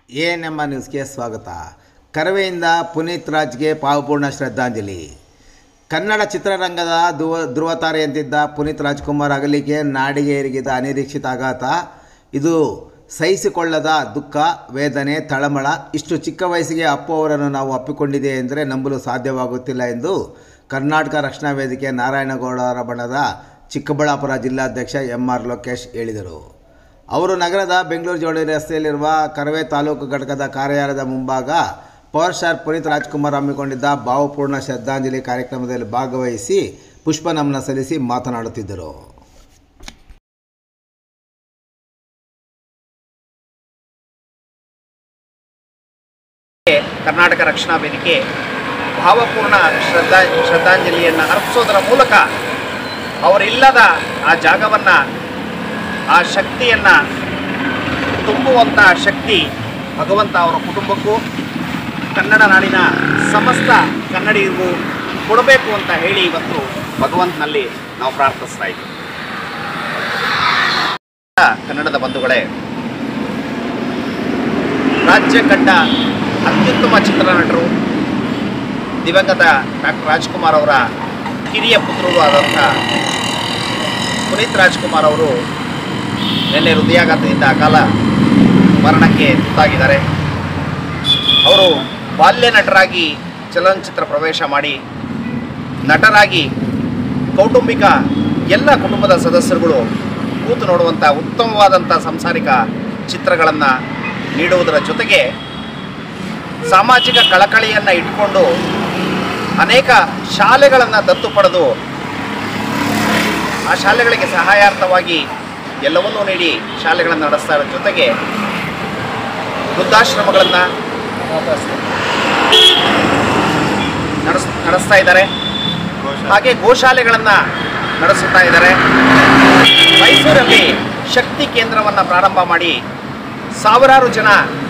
A ನಮ್ಮ ನ್ಯೂಸ್ಗೆ ಸ್ವಾಗತ ಕರವೆಯಿಂದ ಪುನೀತ್ ರಾಜ್ಗೆ ಪಾವಪೂರ್ಣ ಶ್ರದ್ಧಾಂಜಲಿ ಕನ್ನಡ ಚಿತ್ರರಂಗದ ಧ್ರುವ ಧ್ರುವತಾರೆಯಂತಿದ್ದ ಪುನೀತ್ ರಾಜ್ಕುಮಾರ್ ಅಗಲಿಕೆ ನಾಡಿಗೆ ಎರಗಿದ ಅನಿರೀಕ್ಷಿತ ಆಘಾತ ಇದು ಸಹಿಸಿಕೊಳ್ಳದ ದುಃಖ ವೇದನೆ ತಳಮಳ ಇಷ್ಟು ಚಿಕ್ಕ ವಯಸ್ಸಿಗೆ ಅಪ್ಪು ಅವರನ್ನು ನಾವು ಅಪ್ಪಿಕೊಂಡಿದೆ ಎಂದರೆ ನಂಬಲು ಸಾಧ್ಯವಾಗುತ್ತಿಲ್ಲ ಎಂದು ಕರ್ನಾಟಕ ರಕ್ಷಣಾ ವೇದಿಕೆ ನಾರಾಯಣಗೌಡರ ಬಣದ ಚಿಕ್ಕಬಳ್ಳಾಪುರ ಜಿಲ್ಲಾಧ್ಯಕ್ಷ ಎಂ ಆರ್ ಲೋಕೇಶ್ ಹೇಳಿದರು ಅವರು ನಗರದ ಬೆಂಗಳೂರು ಜೋಡಿ ರಸ್ತೆಯಲ್ಲಿರುವ ಕರವೇ ತಾಲೂಕು ಘಟಕದ ಕಾರ್ಯಾಲಯದ ಮುಂಭಾಗ ಪವರ್ ಸ್ಟಾರ್ ಪುನೀತ್ ರಾಜ್ಕುಮಾರ್ ಹಮ್ಮಿಕೊಂಡಿದ್ದ ಭಾವಪೂರ್ಣ ಶ್ರದ್ಧಾಂಜಲಿ ಕಾರ್ಯಕ್ರಮದಲ್ಲಿ ಭಾಗವಹಿಸಿ ಪುಷ್ಪ ನಮನ ಸಲ್ಲಿಸಿ ಮಾತನಾಡುತ್ತಿದ್ದರು ಕರ್ನಾಟಕ ರಕ್ಷಣಾ ವೇದಿಕೆ ಭಾವಪೂರ್ಣ ಶ್ರದ್ಧಾ ಶ್ರದ್ಧಾಂಜಲಿಯನ್ನು ಅರ್ಪಿಸೋದರ ಮೂಲಕ ಅವರಿಲ್ಲದ ಆ ಜಾಗವನ್ನು ಆ ಶಕ್ತಿಯನ್ನು ತುಂಬುವಂಥ ಶಕ್ತಿ ಭಗವಂತ ಅವರ ಕುಟುಂಬಕ್ಕೂ ಕನ್ನಡ ನಾಡಿನ ಸಮಸ್ತ ಕನ್ನಡಿಗರಿಗೂ ಕೊಡಬೇಕು ಅಂತ ಹೇಳಿ ಇವತ್ತು ಭಗವಂತನಲ್ಲಿ ನಾವು ಪ್ರಾರ್ಥಿಸ್ತಾ ಇದ್ದೀವಿ ಕನ್ನಡದ ಬಂಧುಗಳೇ ರಾಜ್ಯ ಕಂಡ ಅತ್ಯುತ್ತಮ ಚಿತ್ರನಟರು ದಿವಂಗತ ಡಾಕ್ಟರ್ ರಾಜ್ಕುಮಾರ್ ಅವರ ಕಿರಿಯ ಪುತ್ರರು ಆದಂಥ ಪುನೀತ್ ರಾಜ್ಕುಮಾರ್ ಅವರು ನಿನ್ನೆ ಹೃದಯಾಘಾತದಿಂದ ಅಕಾಲ ಮರಣಕ್ಕೆ ತುತ್ತಾಗಿದ್ದಾರೆ ಅವರು ಬಾಲ್ಯ ನಟರಾಗಿ ಚಲನಚಿತ್ರ ಪ್ರವೇಶ ಮಾಡಿ ನಟರಾಗಿ ಕೌಟುಂಬಿಕ ಎಲ್ಲ ಕುಟುಂಬದ ಸದಸ್ಯರುಗಳು ಕೂತು ನೋಡುವಂಥ ಉತ್ತಮವಾದಂಥ ಸಂಸಾರಿಕ ಚಿತ್ರಗಳನ್ನು ನೀಡುವುದರ ಜೊತೆಗೆ ಸಾಮಾಜಿಕ ಕಳಕಳಿಯನ್ನು ಇಟ್ಕೊಂಡು ಅನೇಕ ಶಾಲೆಗಳನ್ನು ದತ್ತು ಪಡೆದು ಆ ಶಾಲೆಗಳಿಗೆ ಸಹಾಯಾರ್ಥವಾಗಿ ಎಲ್ಲವನ್ನೂ ನೀಡಿ ಶಾಲೆಗಳನ್ನು ನಡೆಸ್ತಾ ಇರೋ ಜೊತೆಗೆ ವೃದ್ಧಾಶ್ರಮಗಳನ್ನು ನಡೆಸ್ ನಡೆಸ್ತಾ ಇದ್ದಾರೆ ಹಾಗೆ ಗೋಶಾಲೆಗಳನ್ನು ನಡೆಸುತ್ತಾ ಇದ್ದಾರೆ ಮೈಸೂರಲ್ಲಿ ಶಕ್ತಿ ಕೇಂದ್ರವನ್ನು ಪ್ರಾರಂಭ ಮಾಡಿ ಸಾವಿರಾರು ಜನ